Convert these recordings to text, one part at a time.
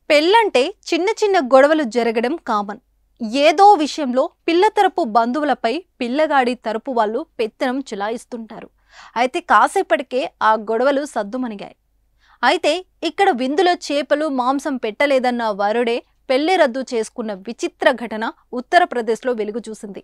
పెళ్ళంటే చిన్న చిన్న గొడవలు జరగడం కామన్ ఏదో విషయంలో పిల్ల తరపు బంధువులపై పిల్లగాడి తరపు వాళ్ళు పెత్తనం చిలాయిస్తుంటారు అయితే కాసేపటికే ఆ గొడవలు సద్దుమణిగాయి అయితే ఇక్కడ విందులో చేపలు మాంసం పెట్టలేదన్న వరుడే పెళ్లి రద్దు చేసుకున్న విచిత్ర ఘటన ఉత్తరప్రదేశ్లో వెలుగు చూసింది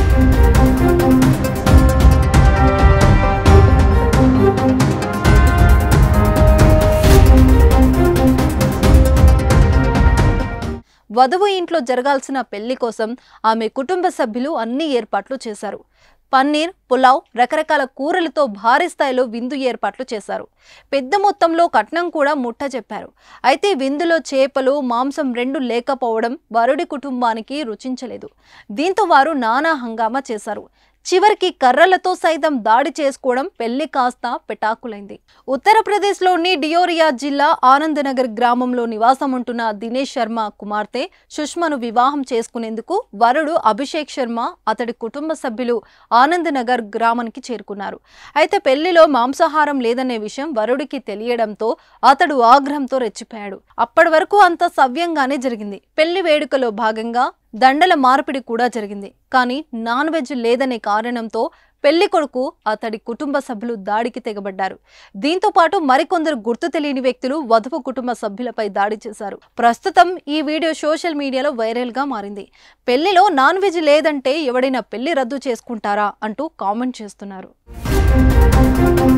వధువు ఇంట్లో జరగాల్సిన పెళ్లి కోసం ఆమె కుటుంబ సభ్యులు అన్ని ఏర్పాట్లు చేశారు పన్నీర్ పులావ్ రకరకాల కూరలతో భారీ స్థాయిలో విందు ఏర్పాట్లు చేశారు పెద్ద మొత్తంలో కట్నం కూడా ముట్ట చెప్పారు అయితే విందులో చేపలు మాంసం రెండు లేకపోవడం వరుడి కుటుంబానికి రుచించలేదు దీంతో వారు నానా హంగామా చేశారు చివరికి కర్రలతో సైతం దాడి చేసుకోవడం పెళ్లి కాస్త పెటాకులైంది ఉత్తరప్రదేశ్లోని డియోరియా జిల్లా ఆనందనగర్ గ్రామంలో నివాసం ఉంటున్న దినేష్ శర్మ కుమార్తె సుష్మను వివాహం చేసుకునేందుకు వరుడు అభిషేక్ శర్మ అతడి కుటుంబ సభ్యులు ఆనందనగర్ గ్రామానికి చేరుకున్నారు అయితే పెళ్లిలో మాంసాహారం లేదనే విషయం వరుడికి తెలియడంతో అతడు ఆగ్రహంతో రెచ్చిపోయాడు అప్పటి వరకు అంత సవ్యంగానే జరిగింది పెళ్లి వేడుకలో భాగంగా దండల మార్పిడి కూడా జరిగింది కానీ నాన్ వెజ్ లేదనే కారణంతో పెళ్లి కొడుకు అతడి కుటుంబ సభ్యులు దాడికి తెగబడ్డారు దీంతో పాటు మరికొందరు గుర్తు తెలియని వ్యక్తులు వధువు కుటుంబ సభ్యులపై దాడి చేశారు ప్రస్తుతం ఈ వీడియో సోషల్ మీడియాలో వైరల్ గా మారింది పెళ్లిలో నాన్ వెజ్ లేదంటే ఎవడైనా పెళ్లి రద్దు చేసుకుంటారా అంటూ కామెంట్ చేస్తున్నారు